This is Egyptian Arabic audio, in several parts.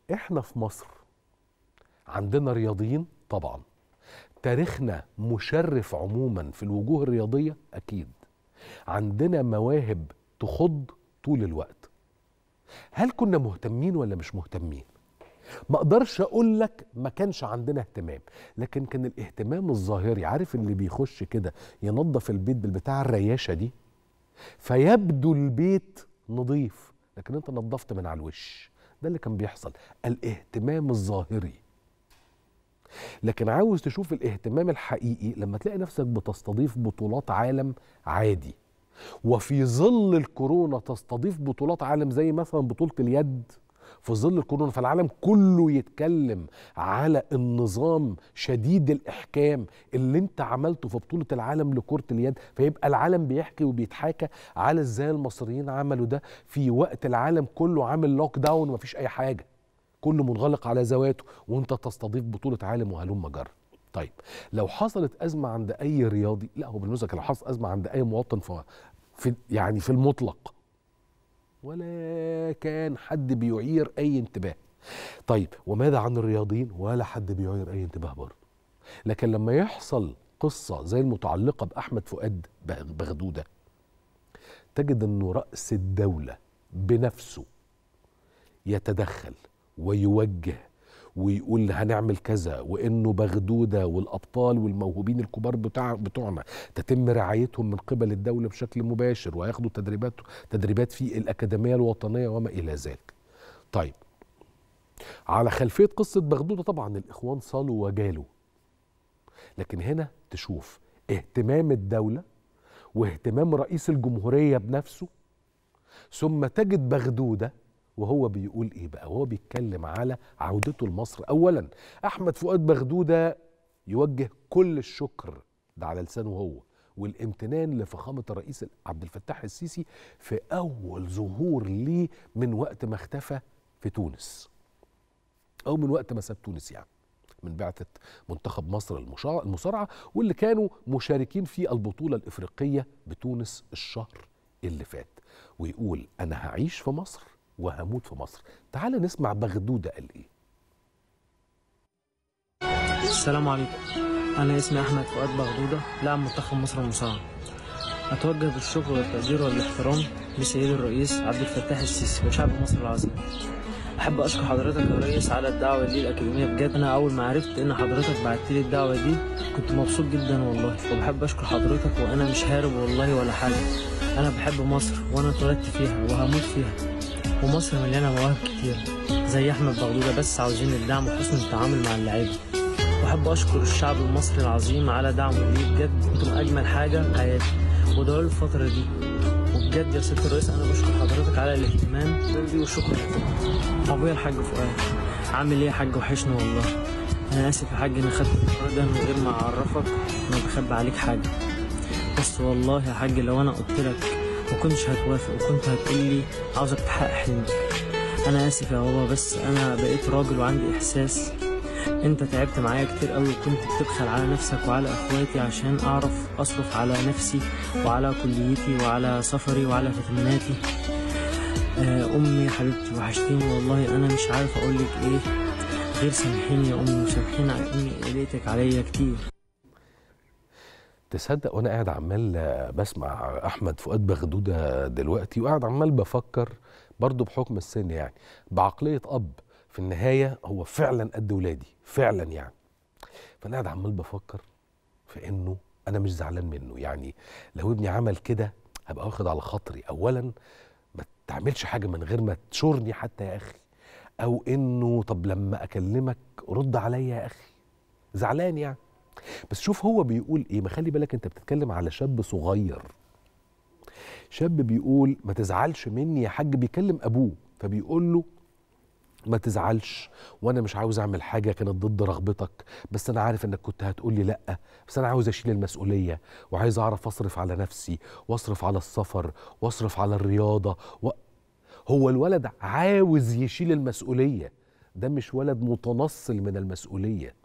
احنا في مصر عندنا رياضيين طبعا تاريخنا مشرف عموما في الوجوه الرياضيه اكيد عندنا مواهب تخض طول الوقت هل كنا مهتمين ولا مش مهتمين ما اقدرش اقول لك ما كانش عندنا اهتمام لكن كان الاهتمام الظاهري عارف اللي بيخش كده ينظف البيت بالبتاع الرياشه دي فيبدو البيت نظيف لكن انت نظفت من على الوش ده اللي كان بيحصل الاهتمام الظاهري لكن عاوز تشوف الاهتمام الحقيقي لما تلاقي نفسك بتستضيف بطولات عالم عادي وفي ظل الكورونا تستضيف بطولات عالم زي مثلا بطولة اليد في ظل الكورونا فالعالم كله يتكلم على النظام شديد الإحكام اللي انت عملته في بطولة العالم لكرة اليد فيبقى العالم بيحكي وبيتحاكى على ازاي المصريين عملوا ده في وقت العالم كله عامل لوك داون ومفيش أي حاجة كله منغلق على ذواته وانت تستضيف بطولة عالم وهلم جرى طيب لو حصلت أزمة عند أي رياضي لا هو بالنسبة لو حصلت أزمة عند أي مواطن في, في يعني في المطلق ولا كان حد بيعير أي انتباه طيب وماذا عن الرياضيين ولا حد بيعير أي انتباه برضه لكن لما يحصل قصة زي المتعلقة بأحمد فؤاد بغدودة تجد أنه رأس الدولة بنفسه يتدخل ويوجه ويقول هنعمل كذا وانه بغدوده والابطال والموهوبين الكبار بتاع بتوعنا تتم رعايتهم من قبل الدوله بشكل مباشر وياخدوا تدريبات تدريبات في الاكاديميه الوطنيه وما الى ذلك. طيب على خلفيه قصه بغدوده طبعا الاخوان صالوا وجالوا. لكن هنا تشوف اهتمام الدوله واهتمام رئيس الجمهوريه بنفسه ثم تجد بغدوده وهو بيقول ايه بقى وهو بيتكلم على عودته لمصر اولا احمد فؤاد بغدوده يوجه كل الشكر ده على لسانه هو والامتنان لفخامه الرئيس عبد الفتاح السيسي في اول ظهور ليه من وقت ما اختفى في تونس او من وقت ما ساب تونس يعني من بعثه منتخب مصر المصارعه واللي كانوا مشاركين في البطوله الافريقيه بتونس الشهر اللي فات ويقول انا هعيش في مصر وهموت في مصر تعال نسمع بغدودة قال ايه السلام عليكم أنا اسمي أحمد فؤاد بغدودة لاعب منتخب مصر المصارعة أتوجه بالشكر والتقدير والاحترام لسيد الرئيس عبد الفتاح السيسي وشعب مصر العظيم أحب أشكر حضرتك يا ريس على الدعوة دي الأكاديمية بجد أنا أول ما عرفت إن حضرتك بعت لي الدعوة دي كنت مبسوط جدا والله وبحب أشكر حضرتك وأنا مش هارب والله ولا حاجة أنا بحب مصر وأنا اتولدت فيها وهموت فيها ومصر مليانة مواهب كتير زي أحمد بغدودة بس عاوزين الدعم وحسن التعامل مع اللعيبة وأحب أشكر الشعب المصري العظيم على دعمه لي بجد أنتم أجمل حاجة في حياتي وده الفترة دي وبجد يا ست الرئيس أنا بشكر حضرتك على الاهتمام دي وشكرا أبويا الحاج فؤاد عامل إيه يا حاج وحشنا والله أنا آسف يا حاج إني خدت القرار ده من غير ما أعرفك إني بخبي عليك حاجة بس والله يا حاج لو أنا قلت لك وكنتش هتوافق وكنت هتقول لي عاوزك تحقق حلمك انا اسف يا بابا بس انا بقيت راجل وعندي احساس انت تعبت معايا كتير قوي وكنت بتبخل على نفسك وعلى اخواتي عشان اعرف اصرف على نفسي وعلى كليتي وعلى سفري وعلى فيتاميناتي امي حبيبتي وحشتيني والله انا مش عارف اقول لك ايه غير سامحيني يا امي وسامحيني على اني قلقتك عليا كتير تصدق وانا قاعد عمال بسمع احمد فؤاد بغدوده دلوقتي وقاعد عمال بفكر برضه بحكم السن يعني بعقليه اب في النهايه هو فعلا قد ولادي فعلا يعني فانا قاعد عمال بفكر في انه انا مش زعلان منه يعني لو ابني عمل كده هبقى واخد على خاطري اولا ما تعملش حاجه من غير ما تشورني حتى يا اخي او انه طب لما اكلمك رد عليا يا اخي زعلان يعني بس شوف هو بيقول ايه ما خلي بالك انت بتتكلم على شاب صغير شاب بيقول ما تزعلش مني يا حاج بيكلم ابوه فبيقول له ما تزعلش وانا مش عاوز اعمل حاجه كانت ضد رغبتك بس انا عارف انك كنت هتقول لي لا بس انا عاوز اشيل المسؤوليه وعايز اعرف اصرف على نفسي واصرف على السفر واصرف على الرياضه و... هو الولد عاوز يشيل المسؤوليه ده مش ولد متنصل من المسؤوليه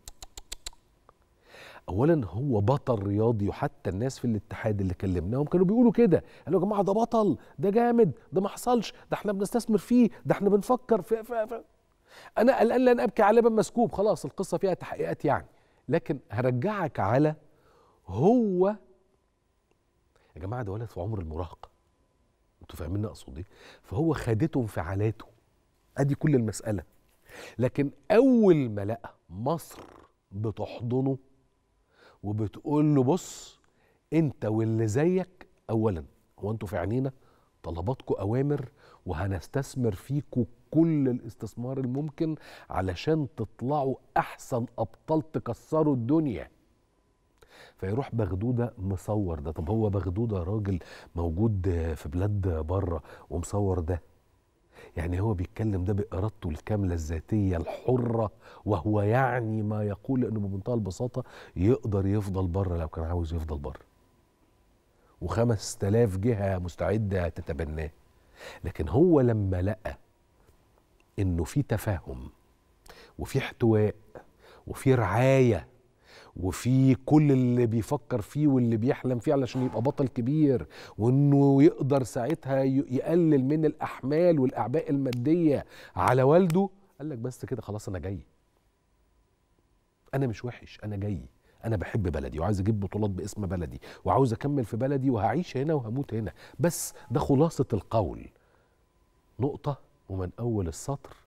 اولا هو بطل رياضي وحتى الناس في الاتحاد اللي كلمناهم كانوا بيقولوا كده قالوا يا جماعه ده بطل ده جامد ده ما حصلش ده احنا بنستثمر فيه ده احنا بنفكر في, في, في. انا الان لن ابكي على لبن مسكوب خلاص القصه فيها تحقيقات يعني لكن هرجعك على هو يا جماعه ده ولد في عمر المراهقه انتوا فاهمين اقصد ايه فهو خدته انفعالاته ادي كل المساله لكن اول ما لقى مصر بتحضنه وبتقول له بص انت واللي زيك اولا هو انتوا في عينينا طلباتكم اوامر وهنستثمر فيكم كل الاستثمار الممكن علشان تطلعوا احسن ابطال تكسروا الدنيا فيروح بغدوده مصور ده طب هو بغدوده راجل موجود في بلاد بره ومصور ده يعني هو بيتكلم ده بإرادته الكاملة الذاتية الحرة وهو يعني ما يقول إنه بمنتهى البساطة يقدر يفضل بره لو كان عاوز يفضل بره وخمس تلاف جهة مستعدة تتبناه لكن هو لما لقى إنه في تفاهم وفي احتواء وفي رعاية وفي كل اللي بيفكر فيه واللي بيحلم فيه علشان يبقى بطل كبير وانه يقدر ساعتها يقلل من الاحمال والاعباء الماديه على والده قال لك بس كده خلاص انا جاي انا مش وحش انا جاي انا بحب بلدي وعايز اجيب بطولات باسم بلدي وعاوز اكمل في بلدي وهعيش هنا وهموت هنا بس ده خلاصه القول نقطه ومن اول السطر